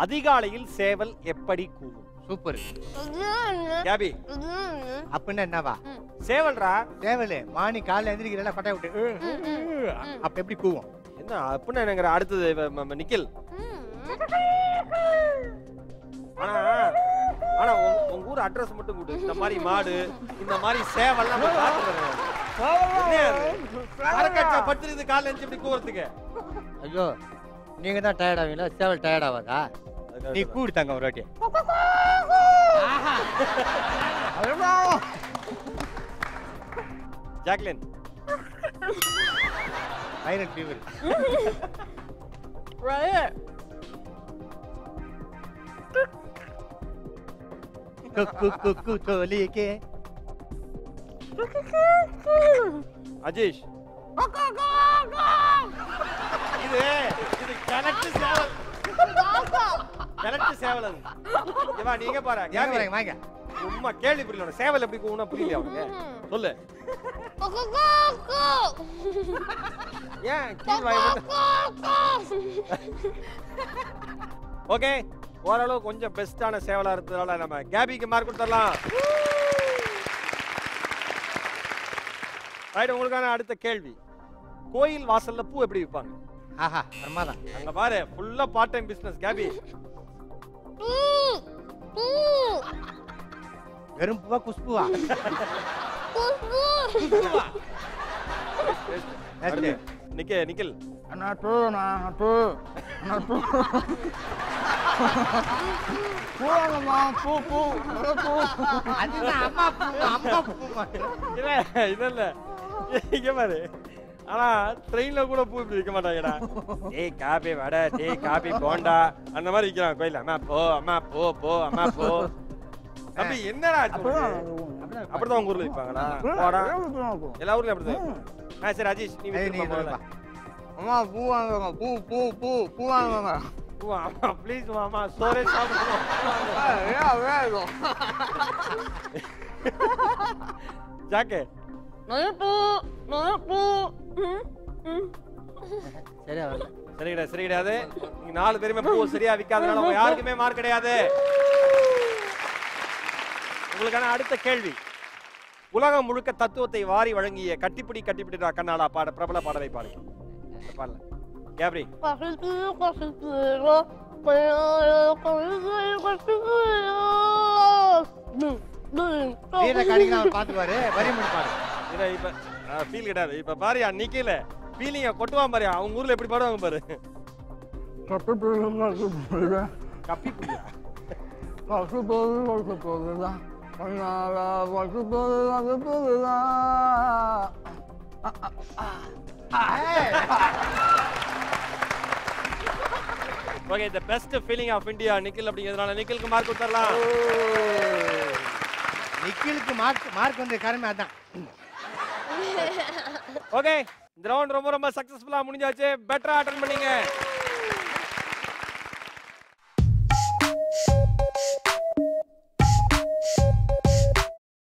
அதிகாலையில் சேவல் எப்படி கூவும் சூப்பர் கேபி அப்படின்னா என்னவா சேவல்ரா தேவலே மானி காலைல எந்திரிக்கிறல பட்டாய விட்டு உ, உ, உ, அப்ப எப்படி கூவும் என்ன அப்படின்னா என்னங்கிற அடுத்தது இவ- ம- ம- நிக்கில் ஆனா ஆனா உங்க- உங்க ஊர் அட்ரஸ் மட்டும் கொடு இந்த மாதிரி மாடு இந்த மாதிரி சேவல்லாம் போய் பார்த்துட்டு வரேன். என்ன அது? மரக்கட்டை படுத்துருக்குது காலைல எழுந்து இப்படி கூவுறதுக்கு ஐயோ நீங்க தான் டயர்ட் ஆவீங்களா சேவல் டயர்ட் ஆகாதா நீ கூடு தாங்க ஒரு வாட்டி ஜாக்லின் வைரல் ஃபீவர் குக்கு குக்கு தோலிக்கே அஜீஷ் இது இது கிணட்டு சேவல் கிணட்டு சேவல் அது இங்க வா நீங்க பாரு எங்க கேபி வரீங்க வாங்க சும்மா கேள்வி புரியல உனக்கு. சேவல் எப்படி கூவுனா புரியல அவனுக்கு சொல்லு ஏன் கீழ் வாய் ஓகே ஓரளவு கொஞ்சம் பெஸ்டான சேவலா இருந்ததுனால நம்ம கேபிக்கு மார்க் கொடுத்துடலாம் ரைட் உங்களுக்கான அடுத்த கேள்வி கோயில் வாசல்ல பூ எப்படி விற்பாங்க ஆஹா பிரமாதம் அங்க பாரு ஃபுல்லா பார்ட் டைம் பிசினஸ் கேபி வெறும் பூவா குஷ்புவா அடுத்து, நிக்க நிக்கில் அண்ணா டூ நான் டூ அண்ணா டூ பூவாங்கம்மா பூ பூ பூ அதுதான் அம்மா பூ அம்மா பூ இல்ல இது இல்ல இங்க பாரு ஆனா ட்ரெயின்ல கூட பூ இப்படி விற்க மாட்டாங்கடா டேய் காபி வடை டேய் காபி போண்டா அந்த மாதிரி விற்கிறான் கோயில அம்மா போ அம்மா போ போ அம்மா போ தம்பி என்னடா ஆச்சு உனக்கு? அப்படிதான் உங்க ஊர்ல விற்பாங்களா போடா எல்லா ஊர்லயும் அப்படிதான் ஆ சரி அஜீஷ் நீ அது நீ விற்க சொல்லுப்பா. அம்மா பூ வாங்குவாங்க பூ பூ பூ பூ வாங்குவாங்க பூ அம்மா ப்ளீஸ் அம்மா சோரே சாப்பிடுவோம் ஏன் வேணும் ஜாக்கே சரியா வரல சரி கிடையாது சரி கிடையாது நீங்க நாலு பேருமே பூ சரியா விற்காதனால உங்க யாருக்குமே மார்க் கிடையாது உங்களுக்கான அடுத்த கேள்வி உலகம் முழுக்க தத்துவத்தை வாரி வழங்கிய கட்டிப்பிடி கட்டிப்பிடி கண்ணாடா பாட பிரபல பாடலை பாடுங்க இந்த பாடல கேப்ரி வீர கடிக்கலாம் பார்த்து பாரு வரி முடி பாரு இத இப்ப ஃபீல் கிடையாது இப்ப பாரியா நிக்கல ஃபீலிங்க கொட்டுவான் பாரியா அவங்க ஊர்ல எப்படி பாடுவாங்க பாரு கட்டு போயிடுங்க கப்பி புடியா பசு போது பசு போதுதான் கண்ணால பசு போது பசு போதுதான் okay the best feeling of India Nikhil அப்படிங்கிறதுனால நிக்கிலுக்கு மார்க் கொடுத்துடலாம் நிக்கிலுக்கு மார்க் மார்க் வந்து காரணமே அதான் ஓகே இந்த ரவுண்ட் ரொம்ப ரொம்ப சக்சஸ்ஃபுல்லா முடிஞ்சாச்சு பெட்டரா அட்டன் பண்ணீங்க